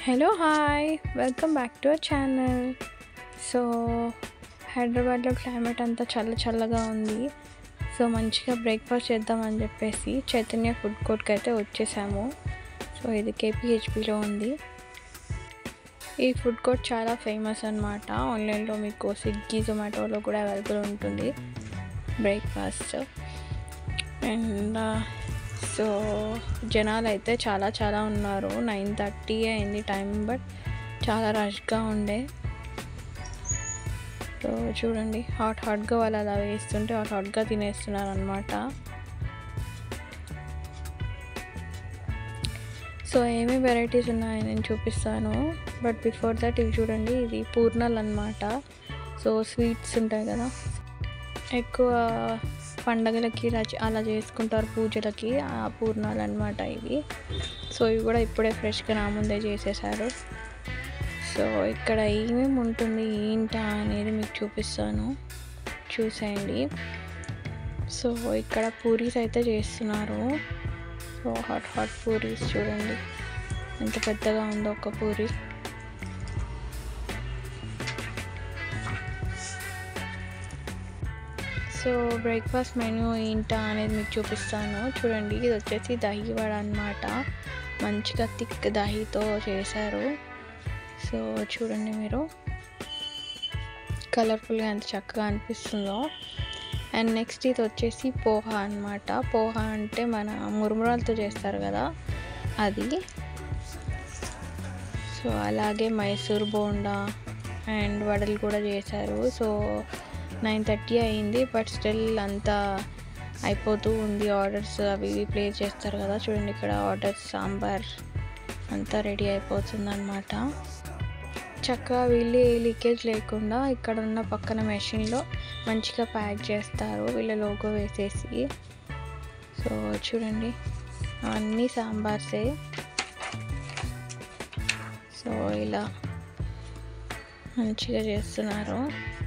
hello hi welcome back to our channel so హైదరాబాద్లో climate అంతా చల్ల చల్లగా ఉంది సో మంచిగా బ్రేక్ఫాస్ట్ చేద్దామని చెప్పేసి చైతన్య ఫుడ్ కోర్ట్కి అయితే వచ్చేసాము సో ఇది కేపీహెచ్పిలో ఉంది ఈ ఫుడ్ కోర్ట్ చాలా ఫేమస్ అనమాట ఆన్లైన్లో మీకు స్విగ్గీ జొమాటోలో కూడా అవైలబుల్ ఉంటుంది బ్రేక్ఫాస్ట్ అండ్ సో జనాలు అయితే చాలా చాలా ఉన్నారు నైన్ థర్టీ అయింది టైం బట్ చాలా రష్గా ఉండే సో చూడండి హాట్ హాట్గా వాళ్ళు అలా వేస్తుంటే హాట్ హాట్గా తినేస్తున్నారు అనమాట సో ఏమేమి వెరైటీస్ ఉన్నాయని నేను చూపిస్తాను బట్ బిఫోర్ దట్ ఇవి చూడండి ఇది పూర్ణాలు అనమాట సో స్వీట్స్ ఉంటాయి కదా ఎక్కువ పండగలకి ఇలా చే- అలా చేసుకుంటారు పూజలకి ఆ పూర్ణాలు అనమాట ఇవి సో ఇవి కూడా ఇప్పుడే ఫ్రెష్గా నా ముందే చేసేసారు సో ఇక్కడ ఏమేమి ఉంటుంది ఏంటా అనేది మీకు చూపిస్తాను చూసేయండి సో ఇక్కడ పూరీస్ అయితే చేస్తున్నారు సో హాట్ హాట్ పూరీస్ చూడండి ఎంత పెద్దగా ఉందో ఒక పూరి సో బ్రేక్ఫాస్ట్ మెనూ ఏంటా అనేది మీకు చూపిస్తాను చూడండి ఇది వచ్చేసి దహి వడ అనమాట మంచిగా థిక్ దహితో చేశారు సో చూడండి మీరు కలర్ఫుల్గా ఎంత చక్కగా అనిపిస్తుందో అండ్ నెక్స్ట్ ఇది వచ్చేసి పోహా అన్నమాట పోహా అంటే మన మురుమురాలతో చేస్తారు కదా అది సో అలాగే మైసూర్ బోండా అండ్ వడలు కూడా చేశారు సో నైన్ థర్టీ అయింది బట్ స్టిల్ అంతా అయిపోతూ ఉంది ఆర్డర్స్ అవి ఇవి ప్లేస్ చేస్తారు కదా చూడండి ఇక్కడ ఆర్డర్స్ సాంబార్ అంతా రెడీ అయిపోతుంది అనమాట చక్కగా వీళ్ళు ఏ లీకేజ్ లేకుండా ఇక్కడ ఉన్న పక్కన మెషిన్లో మంచిగా ప్యాక్ చేస్తారు వీళ్ళ లోగో వేసేసి సో చూడండి అన్నీ సాంబార్సే సో ఇలా మంచిగా చేస్తున్నారు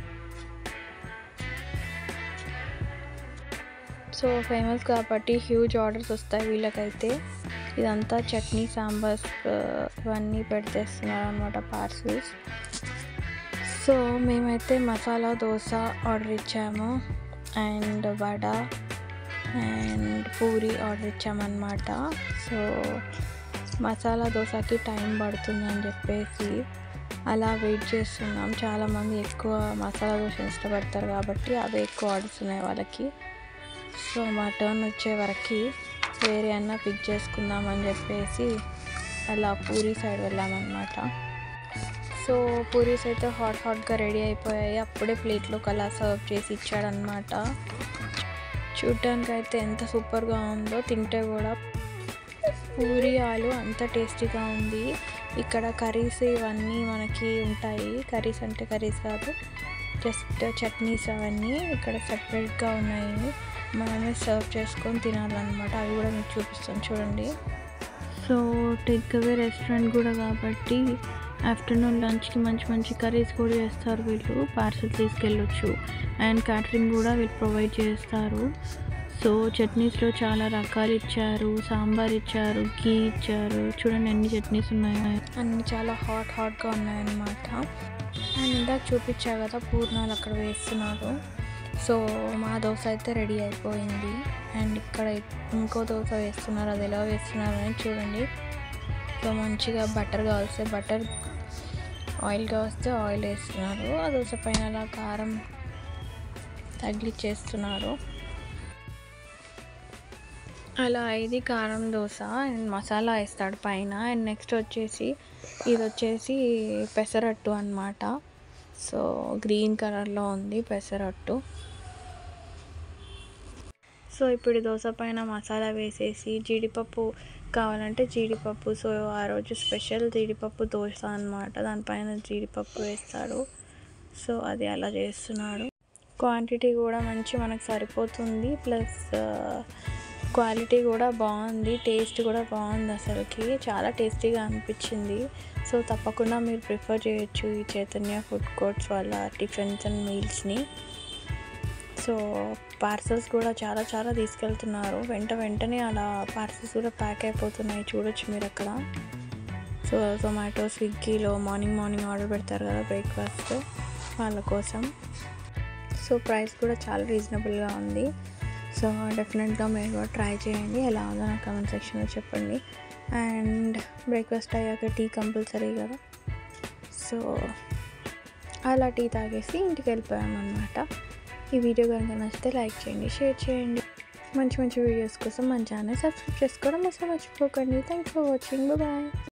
సో ఫేమస్ కాబట్టి హ్యూజ్ ఆర్డర్స్ వస్తాయి వీళ్ళకైతే ఇదంతా చట్నీ సాంబార్స్ ఆ, ఇవన్నీ పెడితేస్తున్నారు అనమాట పార్సల్స్ సో మేమైతే మసాలా దోశ ఆర్డర్ ఇచ్చాము and vada and puri order ఇచ్చామన్నమాట సో మసాలా దోశకి టైం పడుతుందని చెప్పేసి అలా వెయిట్ చేస్తున్నాం చాలామంది ఎక్కువ మసాలా దోశ ఇష్టపడతారు కాబట్టి అవే ఎక్కువ ఆర్డర్స్ ఉన్నాయి వాళ్ళకి సో మా టర్న్ వచ్చే వరకు వేరే అన్న పిక్ చేసుకుందామని చెప్పేసి అలా పూరి సైడ్ వెళ్ళామన్నమాట సో పూరీస్ అయితే హాట్ హాట్గా రెడీ అయిపోయాయి అప్పుడే ప్లేట్లోకి అలా సర్వ్ చేసి ఇచ్చాడనమాట చూడ్డానికి అయితే ఎంత సూపర్గా ఉందో తింటే కూడా పూరి ఆలు అంత టేస్టీగా ఉంది ఇక్కడ కర్రీస్ ఇవన్నీ మనకి ఉంటాయి కర్రీస్ అంటే కర్రీస్ కాదు జస్ట్ చట్నీస్ అవన్నీ ఇక్కడ సపరేట్గా ఉన్నాయి మనమే సర్వ్ చేసుకొని తినాలన్నమాట అవి కూడా మీకు చూపిస్తాను చూడండి సో టేక్ అవే రెస్టారెంట్ కూడా కాబట్టి ఆఫ్టర్నూన్ లంచ్కి మంచి మంచి కర్రీస్ కూడా చేస్తారు వీళ్ళు పార్సల్ తీసుకెళ్ళొచ్చు అండ్ క్యాటరింగ్ కూడా వీళ్ళు ప్రొవైడ్ చేస్తారు సో చట్నీస్లో చాలా రకాలు ఇచ్చారు సాంబార్ ఇచ్చారు గీ ఇచ్చారు చూడండి ఎన్ని చట్నీస్ ఉన్నాయో అన్ని చాలా హాట్ హాట్గా ఉన్నాయన్నమాట అండ్ ఇందాక చూపించా కదా పూర్ణాలు అక్కడ వేస్తున్నారు సో మా దోశ అయితే రెడీ అయిపోయింది అండ్ ఇక్కడ ఇంకో దోశ వేస్తున్నారు అది ఎలా వేస్తున్నారు అని చూడండి సో మంచిగా బటర్ కావస్తే బటర్ ఆయిల్ కావస్తే ఆయిల్ వేస్తున్నారు ఆ దోశ పైన అలా కారం తగిలిచ్చేస్తున్నారు అలా ఇది కారం దోశ అండ్ మసాలా వేస్తాడు పైన అండ్ నెక్స్ట్ వచ్చేసి ఇది వచ్చేసి పెసరట్టు అన్నమాట సో గ్రీన్ కలర్లో ఉంది పెసరట్టు సో ఇప్పుడు ఈ దోశ పైన మసాలా వేసేసి జీడిపప్పు కావాలంటే జీడిపప్పు సో ఆ రోజు స్పెషల్ జీడిపప్పు దోశ అన్నమాట దానిపైన జీడిపప్పు వేస్తాడు సో అది అలా చేస్తున్నాడు క్వాంటిటీ కూడా మంచి మనకు సరిపోతుంది ప్లస్ క్వాలిటీ కూడా బాగుంది టేస్ట్ కూడా బాగుంది అసలుకి చాలా టేస్టీగా అనిపించింది సో తప్పకుండా మీరు ప్రిఫర్ చేయొచ్చు ఈ చైతన్య ఫుడ్ కోర్ట్స్ వాళ్ళ టిఫిన్స్ అండ్ మీల్స్ని సో పార్సల్స్ కూడా చాలా చాలా తీసుకెళ్తున్నారు వెంట వెంటనే అలా పార్సల్స్ కూడా ప్యాక్ అయిపోతున్నాయి చూడొచ్చు మీరు అక్కడ సో జొమాటో స్విగ్గీలో మార్నింగ్ మార్నింగ్ ఆర్డర్ పెడతారు కదా బ్రేక్ఫాస్ట్ వాళ్ళ కోసం సో ప్రైస్ కూడా చాలా రీజనబుల్గా ఉంది సో డెఫినెట్గా మీరు కూడా ట్రై చేయండి ఎలా ఉందో నా కమెంట్ సెక్షన్లో చెప్పండి అండ్ బ్రేక్ఫాస్ట్ అయ్యాక టీ కంపల్సరీ కదా సో అలా టీ తాగేసి ఇంటికి వెళ్ళిపోయాం అనమాట ఈ వీడియో కనుక నచ్చితే లైక్ చేయండి షేర్ చేయండి మంచి మంచి వీడియోస్ కోసం మన ఛానల్ సబ్స్క్రైబ్ చేసుకోవడం అసలు మర్చిపోకండి థ్యాంక్స్ ఫర్ వాచింగ్ బాయ్